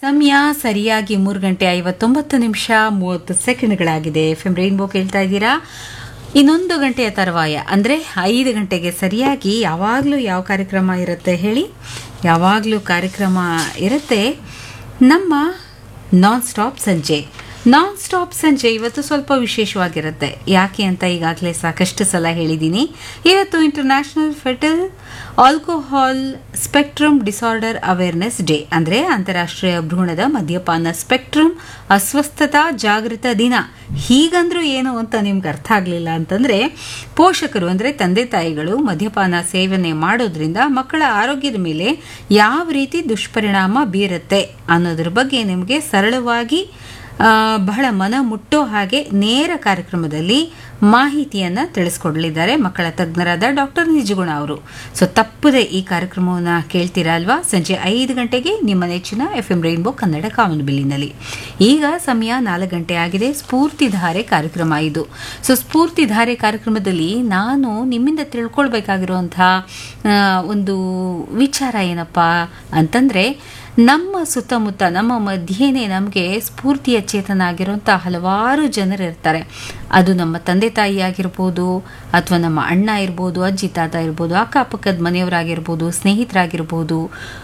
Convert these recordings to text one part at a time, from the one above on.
ಸಮಯ ಸರಿಯಾಗಿ ಮೂರು ಗಂಟೆ ಐವತ್ತೊಂಬತ್ತು ನಿಮಿಷ ಮೂವತ್ತು ಸೆಕೆಂಡ್ಗಳಾಗಿದೆ ಎಫ್ ಎಂ ರೈನ್ಬೋ ಕೇಳ್ತಾ ಇದ್ದೀರಾ ಇನ್ನೊಂದು ಗಂಟೆಯ ತರುವಾಯ ಅಂದರೆ ಐದು ಗಂಟೆಗೆ ಸರಿಯಾಗಿ ಯಾವಾಗಲೂ ಯಾವ ಕಾರ್ಯಕ್ರಮ ಇರುತ್ತೆ ಹೇಳಿ ಯಾವಾಗಲೂ ಕಾರ್ಯಕ್ರಮ ಇರುತ್ತೆ ನಮ್ಮ ನಾನ್ ಸ್ಟಾಪ್ ಸಂಜೆ ನಾನ್ ಸ್ಟಾಪ್ ಸಂಜೆ ಇವತ್ತು ಸ್ವಲ್ಪ ವಿಶೇಷವಾಗಿರುತ್ತೆ ಯಾಕೆ ಅಂತ ಈಗಾಗಲೇ ಸಾಕಷ್ಟು ಸಲ ಹೇಳಿದ್ದೀನಿ ಇವತ್ತು international fetal alcohol spectrum disorder awareness day ಅಂದರೆ ಅಂತಾರಾಷ್ಟ್ರೀಯ ಭ್ರೂಣದ ಮದ್ಯಪಾನ ಸ್ಪೆಕ್ಟ್ರಮ್ ಅಸ್ವಸ್ಥತಾ ಜಾಗೃತ ದಿನ ಹೀಗಂದ್ರೂ ಏನು ಅಂತ ನಿಮ್ಗೆ ಅರ್ಥ ಆಗಲಿಲ್ಲ ಅಂತಂದರೆ ಪೋಷಕರು ಅಂದರೆ ತಂದೆ ತಾಯಿಗಳು ಮದ್ಯಪಾನ ಸೇವನೆ ಮಾಡೋದ್ರಿಂದ ಮಕ್ಕಳ ಆರೋಗ್ಯದ ಮೇಲೆ ಯಾವ ರೀತಿ ದುಷ್ಪರಿಣಾಮ ಬೀರುತ್ತೆ ಅನ್ನೋದ್ರ ಬಗ್ಗೆ ನಿಮಗೆ ಸರಳವಾಗಿ ಆ, ಬಹಳ ಮನ ಮುಟ್ಟೋ ಹಾಗೆ ನೇರ ಕಾರ್ಯಕ್ರಮದಲ್ಲಿ ಮಾಹಿತಿಯನ್ನು ತಿಳಿಸ್ಕೊಡ್ಲಿದ್ದಾರೆ ಮಕ್ಕಳ ತಜ್ಞರಾದ ಡಾಕ್ಟರ್ ನಿಜಗುಣ ಅವರು ಸೊ ತಪ್ಪದೆ ಈ ಕಾರ್ಯಕ್ರಮವನ್ನು ಕೇಳ್ತೀರಾ ಅಲ್ವಾ ಸಂಜೆ ಐದು ಗಂಟೆಗೆ ನಿಮ್ಮ ನೆಚ್ಚಿನ ಎಫ್ ಎಂ ರೈನ್ಬೋ ಕನ್ನಡ ಕಾಮನಬಿಲ್ಲಿನಲ್ಲಿ ಈಗ ಸಮಯ ನಾಲ್ಕು ಗಂಟೆ ಆಗಿದೆ ಸ್ಫೂರ್ತಿಧಾರೆ ಕಾರ್ಯಕ್ರಮ ಇದು ಸೊ ಸ್ಫೂರ್ತಿಧಾರೆ ಕಾರ್ಯಕ್ರಮದಲ್ಲಿ ನಾನು ನಿಮ್ಮಿಂದ ತಿಳ್ಕೊಳ್ಬೇಕಾಗಿರುವಂಥ ಆ, ಒಂದು ವಿಚಾರ ಏನಪ್ಪ ಅಂತಂದರೆ ನಮ್ಮ ಸುತ್ತಮುತ್ತ ನಮ್ಮ ಮಧ್ಯೆನೇ ನಮಗೆ ಸ್ಫೂರ್ತಿಯ ಚೇತನ ಆಗಿರುವಂಥ ಹಲವಾರು ಜನರು ಇರ್ತಾರೆ ಅದು ನಮ್ಮ ತಂದೆ ತಾಯಿ ಆಗಿರ್ಬೋದು ಅಥವಾ ನಮ್ಮ ಅಣ್ಣ ಇರ್ಬೋದು ಅಜ್ಜಿ ತಾತ ಇರ್ಬೋದು ಅಕ್ಕಪಕ್ಕದ ಮನೆಯವರಾಗಿರ್ಬೋದು ಸ್ನೇಹಿತರಾಗಿರ್ಬೋದು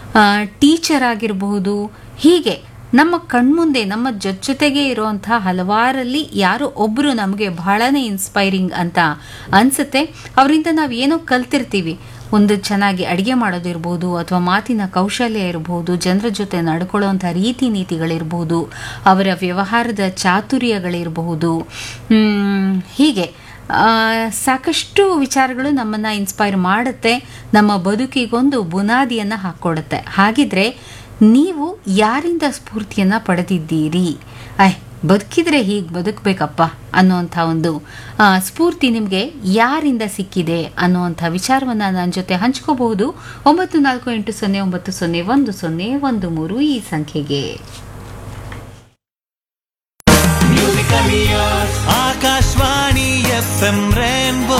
ಟೀಚರ್ ಆಗಿರಬಹುದು ಹೀಗೆ ನಮ್ಮ ಕಣ್ಮುಂದೆ ನಮ್ಮ ಜೊತೆಗೆ ಇರುವಂಥ ಹಲವಾರಲ್ಲಿ ಯಾರೋ ಒಬ್ಬರು ನಮಗೆ ಬಹಳನೇ ಇನ್ಸ್ಪೈರಿಂಗ್ ಅಂತ ಅನ್ಸುತ್ತೆ ಅವರಿಂದ ನಾವು ಏನೋ ಕಲ್ತಿರ್ತೀವಿ ಒಂದು ಚೆನ್ನಾಗಿ ಅಡುಗೆ ಮಾಡೋದಿರ್ಬೋದು ಅಥವಾ ಮಾತಿನ ಕೌಶಲ್ಯ ಇರ್ಬೋದು ಜನರ ಜೊತೆ ನಡ್ಕೊಳ್ಳೋವಂಥ ರೀತಿ ನೀತಿಗಳಿರ್ಬೋದು ಅವರ ವ್ಯವಹಾರದ ಚಾತುರ್ಯಗಳಿರಬಹುದು ಮ್, ಹೀಗೆ ಆ, ಸಾಕಷ್ಟು ವಿಚಾರಗಳು ನಮ್ಮನ್ನು ಇನ್ಸ್ಪೈರ್ ಮಾಡುತ್ತೆ ನಮ್ಮ ಬದುಕಿಗೊಂದು ಬುನಾದಿಯನ್ನು ಹಾಕ್ಕೊಡುತ್ತೆ ಹಾಗಿದ್ರೆ ನೀವು ಯಾರಿಂದ ಸ್ಫೂರ್ತಿಯನ್ನು ಪಡೆದಿದ್ದೀರಿ ಆಯ್ ಬದುಕಿದ್ರೆ ಹೀಗೆ ಬದುಕಬೇಕಪ್ಪ ಅನ್ನುವಂಥ ಒಂದು ಆ, ಸ್ಫೂರ್ತಿ ನಿಮಗೆ ಯಾರಿಂದ ಸಿಕ್ಕಿದೆ ಅನ್ನುವಂಥ ವಿಚಾರವನ್ನು ನನ್ನ ಜೊತೆ ಹಂಚ್ಕೋಬಹುದು ಒಂಬತ್ತು ನಾಲ್ಕು ಎಂಟು ಸೊನ್ನೆ ಒಂಬತ್ತು ಸೊನ್ನೆ ಒಂದು ಸೊನ್ನೆ ಒಂದು ಮೂರು ಈ ಸಂಖ್ಯೆಗೆ ಆಕಾಶವಾಣಿ ಎಫ್ ಎಂ ರೇನ್ಬೋ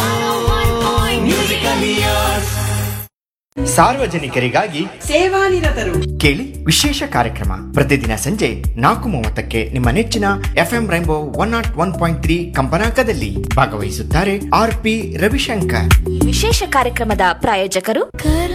ಸಾರ್ವಜನಿಕರಿಗಾಗಿ ಸೇವಾನಿರತರು ಕೇಳಿ ವಿಶೇಷ ಕಾರ್ಯಕ್ರಮ ಪ್ರತಿದಿನ ಸಂಜೆ ನಾಲ್ಕು ಮೂವತ್ತಕ್ಕೆ ನಿಮ್ಮ ನೆಚ್ಚಿನ FM Rainbow one naught one point three ಕಂಪನಾಂಕದಲ್ಲಿ ಭಾಗವಹಿಸುತ್ತಾರೆ ಆರ್ ಪಿ ರವಿಶಂಕರ್ ವಿಶೇಷ ಕಾರ್ಯಕ್ರಮದ ಪ್ರಾಯೋಜಕರು